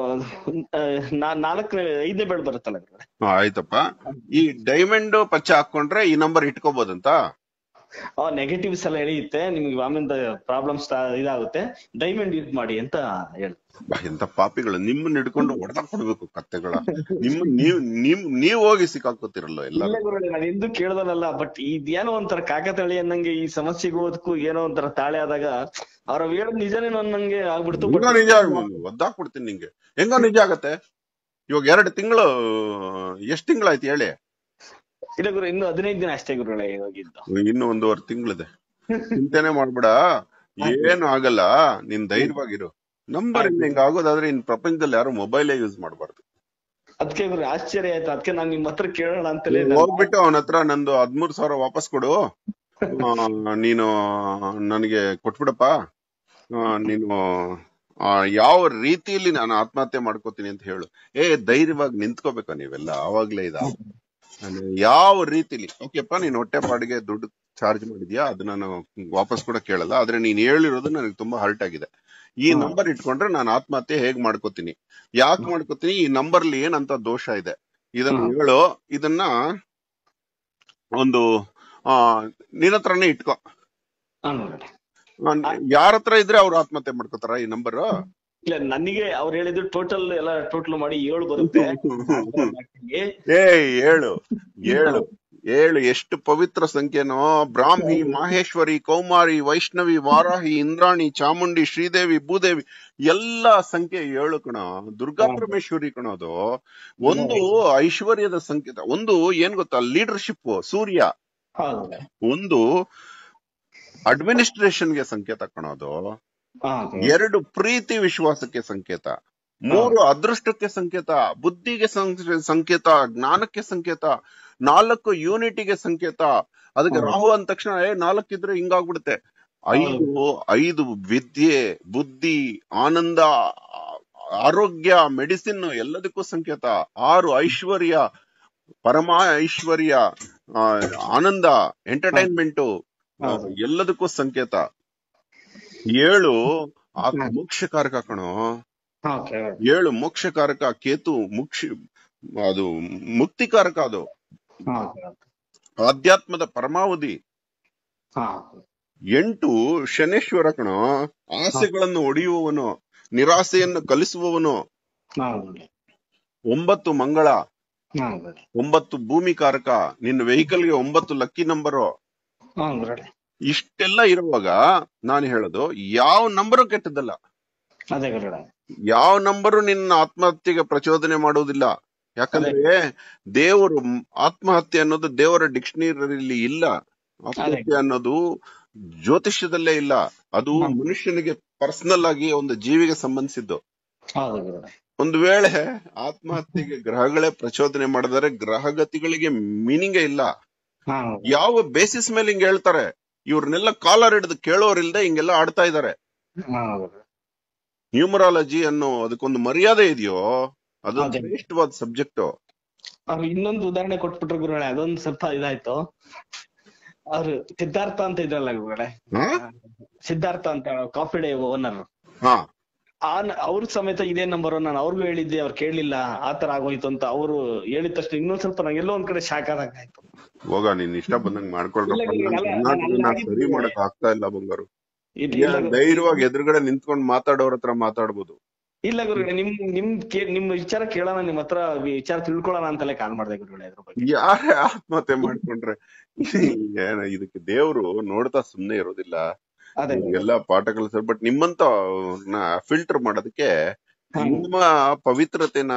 ನಾ- ನಾಲ್ಕನೇ ಐದನೇ ಬೆಳ್ ಬರುತ್ತಲ್ಲ ಗುರುಗಳೇ ಹಾ, ಆಯ್ತಪ್ಪ ಈ ಡೈಮಂಡ್ ಪಚ್ಚೆ ಹಾಕೊಂಡ್ರೆ ಈ ನಂಬರ್ ಇಟ್ಕೋಬಹುದಂತ ಆ ನೆಗೆಟಿವ್ಸ್ ಎಲ್ಲ ಎಳೆಯುತ್ತೆ ನಿಮ್ಗೆ ಆಮೇಲೆ ಪ್ರಾಬ್ಲಮ್ಸ್ ಇದಾಗುತ್ತೆ ಡೈಮಂಡ್ ಯೂಸ್ ಮಾಡಿ ಅಂತ ಹೇಳಿ ಬಾ, ಎಂತ ಪಾಪಿಗಳು ನಿಮ್ಮನ್ನ ಹಿಡ್ಕೊಂಡು ಹೊಡೆದ ಕೊಡ್ಬೇಕು ಕತ್ತೆಗಳ ನಿಮ್ಮ ನೀವ್ ನಿಮ್ ನೀವ್ ಹೋಗಿ ಸಿಕ್ಕಾಕೋತಿರಲ್ಲ ಎಲ್ಲ ಇಲ್ಲ ಗುರುಗಳೇ ನಾನು ಎಂದು ಕೇಳ್ದನಲ್ಲ ಬಟ್ ಇದೇನೋ ಒಂಥರ ಕಾಕತಾಳಿ ಅನ್ನಂಗೆ ಈ ಸಮಸ್ಯೆಗೂ ಅದಕ್ಕೂ ಏನೋ ಒಂಥರ ತಾಳೆ ಆದಾಗ ಅವ್ರ ಹೇಳೋದ್ ನಿಜನೇನೋ ಅನ್ನಂಗೆ ಆಗ್ಬಿಡ್ತು ಹೆಂಗ ನಿಜ ಒದ್ದಾಕ್ಬಿಡ್ತೀನಿ ನಿಂಗೆ ಹೆಂಗ ನಿಜ ಆಗತ್ತೆ ಇವಾಗ ಎರಡು ತಿಂಗಳು ಎಷ್ಟ್ ತಿಂಗಳಾಯ್ತು ಹೇಳಿ ಇಲ್ಲ ಗುರು ಇನ್ನು ಹದಿನೈದು ದಿನ ಅಷ್ಟೇ ಗುರುಗಳೇ ಹೋಗಿದ್ದು ಇನ್ನು ಒಂದೂವರೆ ತಿಂಗಳಿದೆ ಚಿಂತೆನೆ ಮಾಡ್ಬೇಡ ಏನು ಆಗಲ್ಲ ನೀನ್ ಧೈರ್ಯವಾಗಿರು ನಂಬರ್ ಇಂದ ಹಿಂಗ ಆಗೋದಾದ್ರೆ ಇನ್ ಪ್ರಪಂಚದಲ್ಲಿ ಯಾರು ಮೊಬೈಲೇ ಯೂಸ್ ಮಾಡಬಾರ್ದು ಅದಕ್ಕೆ ಗುರು ಆಶ್ಚರ್ಯ ಆಯ್ತು ಅದಕ್ಕೆ ನಾನು ನಿಮ್ ಹತ್ರ ಕೇಳೋಣ ಅಂತಲೇ ನಾನು- ಹೋಗ್ಬಿಟ್ಟು ಅವನ ಹತ್ರ ನಂದು ಹದ್ಮೂರ್ ಸಾವಿರ ವಾಪಸ್ ಕೊಡು ಆ, ನೀನು ನನಗೆ ಕೊಟ್ಬಿಡಪ್ಪ ಆ, ನೀನು ಆ, ಯಾವ ರೀತಿಯಲ್ಲಿ ನಾನು ಆತ್ಮಹತ್ಯೆ ಮಾಡ್ಕೋತೀನಿ ಅಂತ ಹೇಳು ಏ ಧೈರ್ಯವಾಗಿ ನಿಂತ್ಕೋಬೇಕ ನೀವೆಲ್ಲ ಆವಾಗ್ಲೇ ಇದ ನಾನು ಯಾವ ರೀತಿಲಿ ಓಕೆಪ್ಪ ನೀನ್ ಹೊಟ್ಟೆ ಪಾಡಿಗೆ ದುಡ್ಡು ಚಾರ್ಜ್ ಮಾಡಿದ್ಯಾ ಅದು ನಾನು ವಾಪಸ್ ಕೂಡ ಕೇಳಲ್ಲ ಆದ್ರೆ ನೀನ್ ಹೇಳಿರೋದು ನನಗೆ ತುಂಬಾ ಹರ್ಟ್ ಆಗಿದೆ ಈ ಹ್ಮ್. ನಂಬರ್ ಇಟ್ಕೊಂಡ್ರೆ ನಾನು ಆತ್ಮಹತ್ಯೆ ಹೇಗ್ ಮಾಡ್ಕೋತೀನಿ ಯಾಕೆ ಮಾಡ್ಕೋತೀನಿ ಈ ನಂಬರ್ಲಿ ಏನಂತ ದೋಷ ಇದೆ ಇದನ್ನ ಹ್ಮ್. ಹೇಳು ಇದನ್ನ ಒಂದು ಆ ನಿನ್ನ ಹತ್ರನೇ ಇಟ್ಕೋ ಹಾ ಗುರುಗಳೇ. ಯಾರ ಹತ್ರ ಇದ್ರೆ ಅವ್ರು ಆತ್ಮಹತ್ಯೆ ಮಾಡ್ಕೋತಾರ ಈ ನಂಬರ್ ಇಲ್ಲ ನನಗೆ ಅವ್ರು ಹೇಳಿದ್ರು ಟೋಟಲ್ ಎಲ್ಲ ಟೋಟಲ್ ಮಾಡಿ ಏಳು ಬರುತ್ತೆ ಏ ಏಳು ಏಳು ಏಳು ಎಷ್ಟು ಪವಿತ್ರ ಸಂಖ್ಯೆನೋ ಬ್ರಾಹ್ಮಿ ಮಾಹೇಶ್ವರಿ ಕೌಮಾರಿ ವೈಷ್ಣವಿ ವಾರಾಹಿ ಇಂದ್ರಾಣಿ ಚಾಮುಂಡಿ ಶ್ರೀದೇವಿ ಭೂದೇವಿ ಎಲ್ಲಾ ಸಂಖ್ಯೆ ಏಳು ಕಣ ದುರ್ಗಾ ಪರಮೇಶ್ವರಿ ಕಣೋದು ಒಂದು ಐಶ್ವರ್ಯದ ಸಂಕೇತ ಒಂದು ಏನ್ ಗೊತ್ತಾ ಲೀಡರ್ಶಿಪ್ ಸೂರ್ಯ ಹೌದು ಒಂದು ಅಡ್ಮಿನಿಸ್ಟ್ರೇಷನ್ಗೆ ಸಂಕೇತ ಕಾಣೋದು ಹಾ ಎರಡು ಪ್ರೀತಿ ವಿಶ್ವಾಸಕ್ಕೆ ಸಂಕೇತ ಮೂರು ಅದೃಷ್ಟಕ್ಕೆ ಸಂಕೇತ ಬುದ್ಧಿಗೆ ಸಂ- ಸಂಕೇತ ಜ್ಞಾನಕ್ಕೆ ಸಂಕೇತ ನಾಲ್ಕು ಯೂನಿಟಿಗೆ ಸಂಕೇತ ಅದಕ್ಕೆ ಹೌದು. ರಾಹು ಅಂದ ತಕ್ಷಣ ಏ ನಾಲ್ಕಿದ್ರೆ ಹಿಂಗಾಗ್ಬಿಡುತ್ತೆ ಐದು ಐದು ವಿದ್ಯೆ ಬುದ್ಧಿ ಆನಂದ ಆರೋಗ್ಯ ಮೆಡಿಸಿನ್ ಎಲ್ಲದಕ್ಕೂ ಸಂಕೇತ ಆರು ಐಶ್ವರ್ಯ ಪರಮ ಐಶ್ವರ್ಯ ಆ, ಆನಂದ ಎಂಟರ್ಟೈನ್ಮೆಂಟ್ ಹೌದು. ಎಲ್ಲದಕ್ಕೂ ಸಂಕೇತ ಏಳು ಆ ಹ್ಮ್. ಮೋಕ್ಷಕಾರಕ ಕಣೋ ಓಕೆ ಏಳು ಮೋಕ್ಷಕಾರಕ ಕೇತು ಮುಕ್ಷ ಅದು ಮುಕ್ತಿಕಾರಕ ಅದು ಆಧ್ಯಾತ್ಮದ ಪರಮಾವಧಿ ಹಾ ಎಂಟು ಶನೇಶ್ವರ ಕಣೋ ಆಸೆಗಳನ್ನು ಒಡೆಯುವವನು ನಿರಾಸೆಯನ್ನು ಕಲಿಸುವವನು ಹೌದು ಒಂಬತ್ತು ಮಂಗಳ ಹೌದು ಒಂಬತ್ತು ಭೂಮಿಕಾರಕ ನಿನ್ನ ವೆಹಿಕಲ್ಗೆ ಒಂಬತ್ತು ಲಕ್ಕಿ ನಂಬರು ಹೌದು ಇಷ್ಟೆಲ್ಲ ಇರುವಾಗ ನಾನು ಹೇಳೋದು ಯಾವ ನಂಬರು ಕೆಟ್ಟದಲ್ಲ ಅದೇ ಗುರುಗಳೇ ಯಾವ ನಂಬರು ನಿನ್ನ ಆತ್ಮಹತ್ಯೆಗೆ ಪ್ರಚೋದನೆ ಮಾಡುವುದಿಲ್ಲ ಯಾಕಂದ್ರೆ ದೇವರು ಮ್- ಆತ್ಮಹತ್ಯೆ ಅನ್ನೋದು ದೇವರ ಡಿಕ್ಷನರಿಯಲ್ಲಿ ಇಲ್ಲ ಆತ್ಮಹತ್ಯೆ ಅನ್ನೋದು ಜ್ಯೋತಿಷ್ಯದಲ್ಲೇ ಇಲ್ಲ ಅದು ಹ್ಮ್. ಮನುಷ್ಯನಿಗೆ ಪರ್ಸನಲ್ ಆಗಿ ಒಂದು ಜೀವಿಗೆ ಸಂಬಂಧಿಸಿದ್ದು ಹೌದು ಗುರುಗಳೇ ಒಂದು ವೇಳೆ ಆತ್ಮಹತ್ಯೆಗೆ ಗ್ರಹಗಳೇ ಪ್ರಚೋದನೆ ಮಾಡಿದರೆ ಗ್ರಹಗತಿಗಳಿಗೆ ಮೀನಿಂಗೇ ಇಲ್ಲ ಹಾ ಯಾವ ಬೇಸಿಸ್ ಮೇಲೆ ಹಿಂಗ್ ಹೇಳ್ತಾರೆ ಇವ್ರನ್ನೆಲ್ಲ ಕಾಲರ್ ಹಿಡಿದು ಕೇಳೋರಿಲ್ದೆ ಹಿಂಗೆಲ್ಲ ಆಡ್ತಾ ಇದ್ದಾರೆ ಹೌದು ನ್ಯೂಮರಾಲಜಿ ಅನ್ನೋ ಅದಕ್ಕೊಂದು ಮರ್ಯಾದೆ ಇದೆಯೋ ಅದು ಅದೇ. ಶ್ರೇಷ್ಠವಾದ ಸಬ್ಜೆಕ್ಟ್ ಅವ್ರು ಇನ್ನೊಂದು ಉದಾಹರಣೆ ಕೊಟ್ಬಿಟ್ರು ಗುರುಗಳೇ ಅದೊಂದು ಸ್ವಲ್ಪ ಇದಾಯ್ತು ಅವ್ರು ಸಿದ್ಧಾರ್ಥ ಅಂತ ಇದ್ರಲ್ಲ ಗುರುಗಳೇ ಹಾ ಸಿದ್ಧಾರ್ಥ ಅಂತ ಕಾಫಿ ಡೇ ಓನರ್ ಹಾ ಆ ಅವ್ರ ಸಮೇತ ಇದೇ ನಂಬರ್ ನಾನು ಅವ್ರಿಗೂ ಹೇಳಿದ್ದೆ ಅವ್ರು ಕೇಳಲಿಲ್ಲ ಆತರ ಆಗೋಯ್ತು ಅಂತ ಅವರು ಹೇಳಿದ ತಕ್ಷಣ ಇನ್ನೊಂದ್ ಸ್ವಲ್ಪ ನಂಗೆ ಎಲ್ಲೋ ಒಂದ್ ಕಡೆ ಶಾಕ್ ಆದಂಗ ಆಯ್ತು ಹೋಗ ನೀನ್ ಇಷ್ಟ ಬಂದಂಗ್ ಮಾಡ್ಕೊಳ್ರಪ್ಪ ಇಲ್ಲ, ಇಲ್ಲ, ನನ್ ಅಲ್ಲ, ಕರ್ನಾಟಕನ ನಾನು ಸರಿ ಮಾಡಕ್ ಆಗ್ತಾ ಇಲ್ಲ ಬಂಗಾರು ಇಲ್ಲ ಯಾ, ಇಲ್ಲ ಗುರು- ಧೈರ್ಯವಾಗಿ ಎದುರುಗಡೆ ನಿಂತ್ಕೊಂಡ್ ಮಾತಾಡೋರ್ ಹತ್ರ ಮಾತಾಡ್ಬೋದು ಇಲ್ಲ ಗುರುಗಳೇ ನಿಮ್ ನಿಮ್ ಕೇ- ನಿಮ್ ವಿಚಾರ ಕೇಳೋಣ ನಿಮ್ ಹತ್ರ ವಿಚಾರ ತಿಳ್ಕೊಳ್ಳೋಣ ಅಂತಲೇ ಕಾಲ್ ಮಾಡ್ದೆ ಗುರುಗಳೇ ಅದ್ರ ಬಗ್ಗೆ ಯಾರೇ ಆತ್ಮಹತ್ಯೆ ಮಾಡ್ಕೊಂಡ್ರೆ ಏನ ಇದಕ್ಕೆ ದೇವ್ರು ನೋಡ್ತಾ ಸುಮ್ನೆ ಇರೋದಿಲ್ಲ ಅದೇ ಎಲ್ಲ ಪಾಠ ಕಲಿಸ ಬಟ್ ನಿಮ್ಮಂತ ಫಿಲ್ಟರ್ ಮಾಡೋದಕ್ಕೆ ಹಾ. ನಿಮ್ಮ ಪವಿತ್ರತೆನ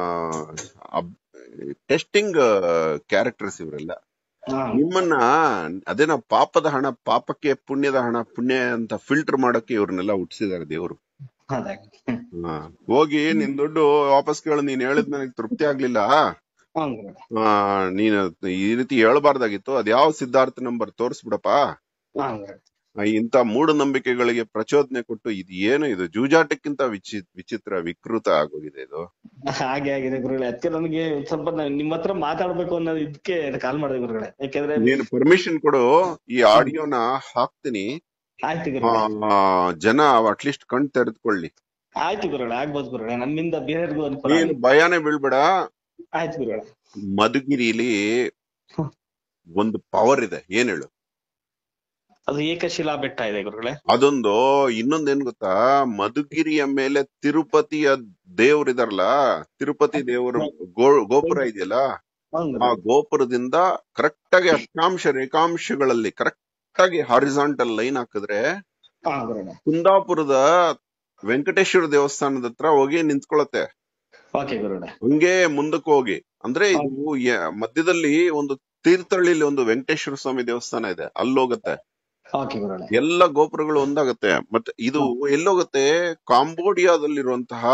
ಟೆಸ್ಟಿಂಗ್ ಕ್ಯಾರೆಕ್ಟರ್ಸ್ ಇವರೆಲ್ಲ ಹಾ. ನಿಮ್ಮನ್ನ ಅದೇನ ಪಾಪದ ಹಣ ಪಾಪಕ್ಕೆ ಪುಣ್ಯದ ಹಣ ಪುಣ್ಯ ಅಂತ ಫಿಲ್ಟರ್ ಮಾಡಕ್ಕೆ ಇವ್ರನ್ನೆಲ್ಲ ಹುಟ್ಟಿಸಿದಾರೆ ದೇವ್ರು ಅದೇ ಹಾ. ಹೋಗಿ ನಿನ್ ದುಡ್ಡು ವಾಪಸ್ ಕೇಳು ನೀನ್ ಹೇಳಿದ್ ನನಗೆ ತೃಪ್ತಿ ಆಗ್ಲಿಲ್ಲ ಹಾ ಗುರುಗಳೇ ಆ, ನೀನ್ ಈ ರೀತಿ ಹೇಳ್ಬಾರ್ದಾಗಿತ್ತು ಅದ್ಯಾವ ಸಿದ್ಧಾರ್ಥ ನಂಬರ್ ತೋರ್ಸ್ಬಿಡಪ್ಪ ಹಾ ಗುರುಗಳೇ ಆ, ಇಂಥ ಮೂಢನಂಬಿಕೆಗಳಿಗೆ ಪ್ರಚೋದನೆ ಕೊಟ್ಟು ಇದು ಏನು ಇದು ಜೂಜಾಟಕ್ಕಿಂತ ವಿಚಿ ವಿಚಿತ್ರ ವಿಕೃತ ಆಗೋಗಿದೆ ಇದು ಹಾಗೆ ಆಗಿದೆ ಗುರುಗಳೇ ಅದಕ್ಕೆ ನನಗೆ ಒಂದ್ ಸ್ವಲ್ಪ ನಾನ್ ನಿಮ್ ಹತ್ರ ಮಾತಾಡ್ಬೇಕು ಅನ್ನೋದು ಇದಕ್ಕೆ ಕಾಲ್ ಮಾಡಿದೆ ಗುರುಗಳೇ ಯಾಕೆಂದ್ರೆ ನೀನು ಪರ್ಮಿಷನ್ ಕೊಡು ಈ ಆಡಿಯೋನ ಹಾಕ್ತೀನಿ ಆಯ್ತು ಆ, ಗುರುಗಳೇ ಜನ ಅಟ್ಲೀಸ್ಟ್ ಕಣ್ ತೆರೆದುಕೊಳ್ಳಿ ಆಯ್ತು ಗುರುಗಳೇ ಆಗ್ಬೋದು ಗುರುಗಳೇ ನನ್ನಿಂದ ಬೇರೆಯವ್ರಿಗೂ ಅನುಕೂಲ ನೀನು ಆಗ್ಲಿ. ಭಯನೇ ಬೀಳ್ಬೇಡ ಆಯ್ತು ಗುರುಗಳೇ ಮಧುಗಿರಿಲಿ ಹ್ಮ್. ಒಂದು ಪವರ್ ಇದೆ ಏನ್ ಹೇಳು ಅದು ಏಕಶಿಲಾ ಬೆಟ್ಟ ಇದೆ ಗುರುಗಳೇ ಅದೊಂದು ಇನ್ನೊಂದೇನ್ ಗೊತ್ತಾ ಮಧುಗಿರಿಯ ಮೇಲೆ ತಿರುಪತಿಯ ದೇವ್ರಿದಾರಲ್ಲ ತಿರುಪತಿ ದೇವರ ಗೋ- ಗೋಪುರ ಇದೆಯಲ್ಲ ಹಾ ಆ ಗುರುಗಳೇ. ಗೋಪುರದಿಂದ ಕರೆಕ್ಟ್ ಆಗಿ ಅಕ್ಷಾಂಶ ರೇಖಾಂಶಗಳಲ್ಲಿ ಕರೆಕ್ಟ್ ಆಗಿ ಹಾರಿಸಾಂಟಲ್ ಲೈನ್ ಹಾಕಿದ್ರೆ ಹಾ ಗುರುಗಳೇ ಕುಂದಾಪುರದ ವೆಂಕಟೇಶ್ವರ ದೇವಸ್ಥಾನದ ಹತ್ರ ಹೋಗಿ ನಿಂತ್ಕೊಳತ್ತೆ ಓಕೆ ಗುರುಗಳೇ ಹಂಗೆ ಮುಂದಕ್ಕೆ ಹೋಗಿ ಅಂದ್ರೆ ಇದು ಯ- ಮಧ್ಯದಲ್ಲಿ ಒಂದು ತೀರ್ಥಹಳ್ಳಿಲಿ ಒಂದು ವೆಂಕಟೇಶ್ವರ ಸ್ವಾಮಿ ದೇವಸ್ಥಾನ ಇದೆ ಅಲ್ಲಿ ಹೋಗುತ್ತೆ ಓಕೆ ಗುರುಗಳೇ ಎಲ್ಲ ಗೋಪುರಗಳು ಒಂದಾಗತ್ತೆ ಮತ್ತೆ ಇದು ಎಲ್ಲೋಗತ್ತೆ ಕಾಂಬೋಡಿಯಾದಲ್ಲಿರುವಂತಹ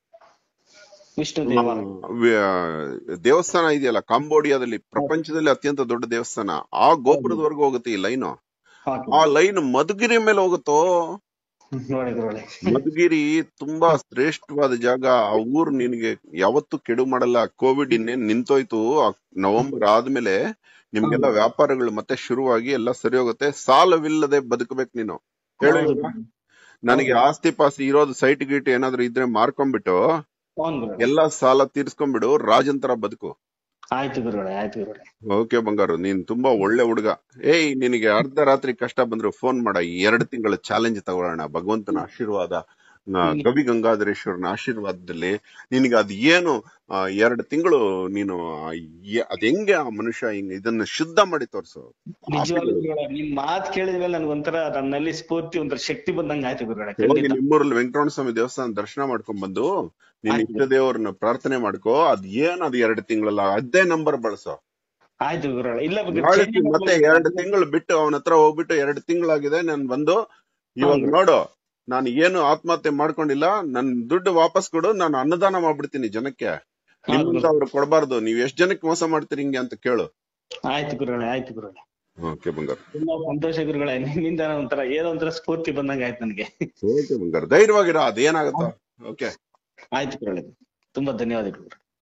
ವಿಷ್ಣು ದೇವಾಲಯ ವ್ಯ- ದೇವಸ್ಥಾನ ಇದೆಯಲ್ಲ ಕಾಂಬೋಡಿಯಾದಲ್ಲಿ ಪ್ರಪಂಚದಲ್ಲಿ ಅತ್ಯಂತ ದೊಡ್ಡ ದೇವಸ್ಥಾನ ಆ ಗೋಪುರದವರೆಗೂ ಹೋಗುತ್ತೆ ಈ ಲೈನ್ ಓಕೆ ಆ ಲೈನ್ ಮಧುಗಿರಿ ಮೇಲೆ ಹೋಗುತ್ತೋ ನೋಡಿ ಗುರುಗಳೇ ಮಧುಗಿರಿ ತುಂಬಾ ಶ್ರೇಷ್ಠವಾದ ಜಾಗ ಆ ಊರು ನಿನಗೆ ಯಾವತ್ತೂ ಕೆಡು ಮಾಡಲ್ಲ ಕೋವಿಡ್ ಇನ್ನೇನ್ ನಿಂತೋಯ್ತು ಆ ನವೆಂಬರ್ ಆದ್ಮೇಲೆ ನಿಮ್ಗೆಲ್ಲ ವ್ಯಾಪಾರಗಳು ಮತ್ತೆ ಶುರುವಾಗಿ ಎಲ್ಲ ಸರಿ ಹೋಗುತ್ತೆ ಸಾಲವಿಲ್ಲದೆ ಬದುಕಬೇಕು ನೀನು ಹೇಳು ಹೌದು. ಇವಾಗ. ನನಗೆ ಆಸ್ತಿ ಪಾಸ್ತಿ ಇರೋದು ಸೈಟ್ ಗೀಟ್ ಏನಾದ್ರು ಇದ್ರೆ ಮಾರ್ಕೊಂಡ್ಬಿಟ್ಟು ಹೌದು ಗುರುಗಳೇ ಎಲ್ಲ ಸಾಲ ತೀರ್ಸ್ಕೊಂಡ್ಬಿಡು ರಾಜನ್ ತರ ಬದುಕು ಆಯ್ತು ಗುರುಗಳೇ ಆಯ್ತು ಗುರುಗಳೇ ಓಕೆ ಬಂಗಾರು ನೀನ್ ತುಂಬಾ ಒಳ್ಳೆ ಹುಡುಗ ಏಯ್ ನಿನಗೆ ಅರ್ಧ ರಾತ್ರಿ ಕಷ್ಟ ಬಂದ್ರು ಫೋನ್ ಮಾಡ ಈ ಎರಡು ತಿಂಗಳ ಚಾಲೆಂಜ್ ತಗೊಳ್ಳೋಣ ಭಗವಂತನ ಆಶೀರ್ವಾದ ಆ, ಕವಿ ಗಂಗಾಧರೇಶ್ವರನ ಆಶೀರ್ವಾದದಲ್ಲಿ ನಿನಗೆ ಅದ್ ಏನು ಆ, ಎರಡು ತಿಂಗಳು ನೀನು ಆ, ಯ- ಅದ್ ಹೆಂಗೆ ಆ ಮನುಷ್ಯ ಹಿಂಗ್ ಇದನ್ನ ಶುದ್ಧ ಮಾಡಿ ತೋರ್ಸು ನಿಜವಾಗ್ಲೂ ಗುರುಗಳೇ ನಿಮ್ ಮಾತ್ ಕೇಳಿದ್ಮೇಲೆ ನನ್ಗೆ ಒಂಥರ ನನ್ನಲ್ಲಿ ಸ್ಫೂರ್ತಿ ಒಂಥರ ಶಕ್ತಿ ಬಂದಂಗ ಆಯ್ತು ಗುರುಗಳೇ ಹೋಗಿ ಖಂಡಿತ ನಿಮ್ಮೂರಲ್ಲಿ ವೆಂಕಟರಮಣ ಸ್ವಾಮಿ ದೇವಸ್ಥಾನ ದರ್ಶನ ಮಾಡ್ಕೊಂಡ್ ಬಂದು ನಿನ್ ಆಯ್ತು. ಇಷ್ಟ ದೇವ್ರನ್ನ ಪ್ರಾರ್ಥನೆ ಮಾಡ್ಕೋ ಅದ್ ಏನ್ ಅದ್ ಎರಡು ತಿಂಗಳಲ್ಲ ಅದೇ ನಂಬರ್ ಬಳಸೋ ಆಯ್ತು ಗುರುಗಳೇ ಇಲ್ಲ ನಾಳೆ change ಮತ್ತೆ ಮಾಡ್ಬೋದು. ಎರಡು ತಿಂಗಳು ಬಿಟ್ಟು ಅವನ ಹತ್ರ ಹೋಗ್ಬಿಟ್ಟು ಎರಡು ತಿಂಗಳಾಗಿದೆ ನಾನು ಬಂದು ಇವಾಗ ಹೌದು. ನೋಡು ನಾನು ಏನು ಆತ್ಮಹತ್ಯೆ ಮಾಡ್ಕೊಂಡಿಲ್ಲ ನನ್ ದುಡ್ಡು ವಾಪಸ್ ಕೊಡು ನಾನು ಅನ್ನದಾನ ಮಾಡ್ಬಿಡ್ತೀನಿ ಜನಕ್ಕೆ ನಿಮ್ಮಂತ ಅವ್ರು ಕೊಡಬಾರ್ದು ನೀವ್ ಎಷ್ಟ್ ಜನಕ್ಕೆ ಮೋಸ ಮಾಡ್ತೀರಿ ಹಿಂಗೆ ಅಂತ ಕೇಳು ಆಯ್ತು ಗುರುಗಳೇ ಆಯ್ತು ಗುರುಗಳೇ ಓಕೆ ಬಂಗಾರ ತುಂಬಾ ಸಂತೋಷ ಗುರುಗಳೇ ನಿಮ್ಮಿಂದ ಒಂಥರ ಏನೋ ಒಂಥರ ಸ್ಫೂರ್ತಿ ಬಂದಂಗ ಆಯ್ತು ನನಗೆ ಓಕೆ ಬಂಗಾರ ಧೈರ್ಯವಾಗಿರ ಅದೇನಾಗತ್ತೋ ಓಕೆ ಆಯ್ತು ಗುರುಗಳೇ ತುಂಬಾ ಧನ್ಯವಾದಗಳು